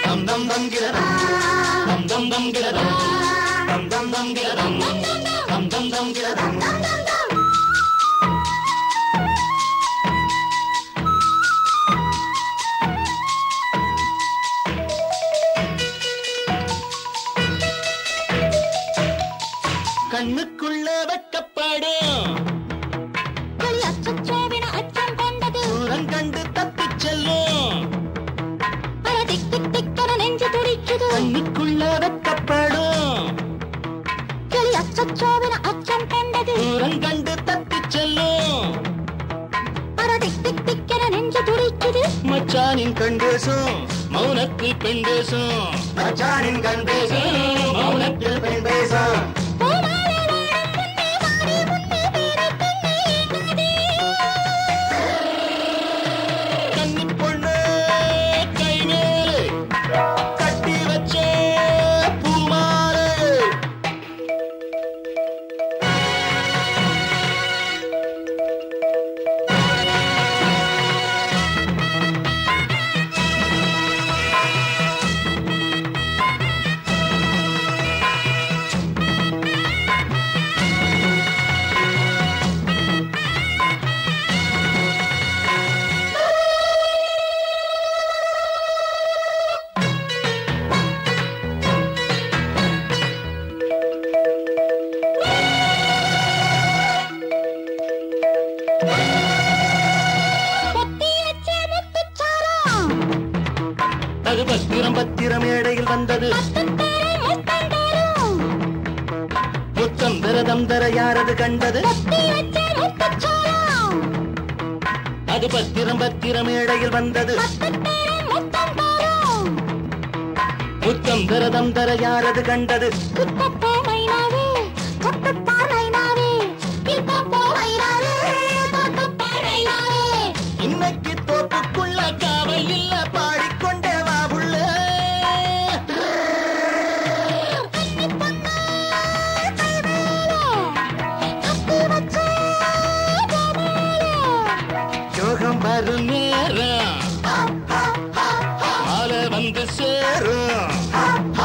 தம் தம் தம் கிடதம் தம் தம் தம் கிடதம் தம் தம் தம் கிடதம் தம் தம் தம் கிடதம் கண்ணுக்குள்ள வெட்டப்படும் கிளி அச்சச்சோவென அச்சம் கொண்டது தூரம் கண்டு தப்பிச் செல்லும் அட திக் திக் திக்கென நெஞ்சு துடிக்குது கண்ணுக்குள்ள வெட்டப்படும் கிளி அச்சச்சோவென அச்சம் கொண்டது தூரம் கண்டு தப்பிச் செல்லும் அட திக் திக் திக்கென நெஞ்சு துடிக்குது மச்சானின் கண் பேசும் மௌனத்தில் பெண் பேசும் மச்சானின் கண் பேசும் மௌனத்தில் பெண் பேசும் பூமாலை வாடும் முன்னே வாடி முன்னே பேரை பெண்ணே எங்காதே கன்னி பொண்ணு கை மேலே கட்டி வச்ச பூமாலை பொத்தி வச்ச முத்துச்சாரம் அது பத்திரம் பத்திரம் மேடையில் வந்தது முத்துத்தாரம் முத்தந்தாரம் முத்தம் தரதம் தர யாரது கண்டது பொத்தி வச்ச முத்துச்சாரம் அது பத்திரம் பத்திரம் மேடையில் வந்தது முத்துத்தாரம் முத்தந்தாரம் முத்தம் தரதம் தர யாரது கண்டது குத்தப்போ மைனாவே தொட்டுப்பார் மைனாவே கிட்டப்போ மைனாவே தொட்டுப்பார் மைனாவே இன்னைக்கு தோப்புக்குள்ள காவல் இல்ல பாடிக்கொண்டே வா புள்ள கன்னி பொண்ணு கை மேலே கட்டி வச்ச கோமாலே யோகம் வரும் நேரம் மாலை வந்து சேரும்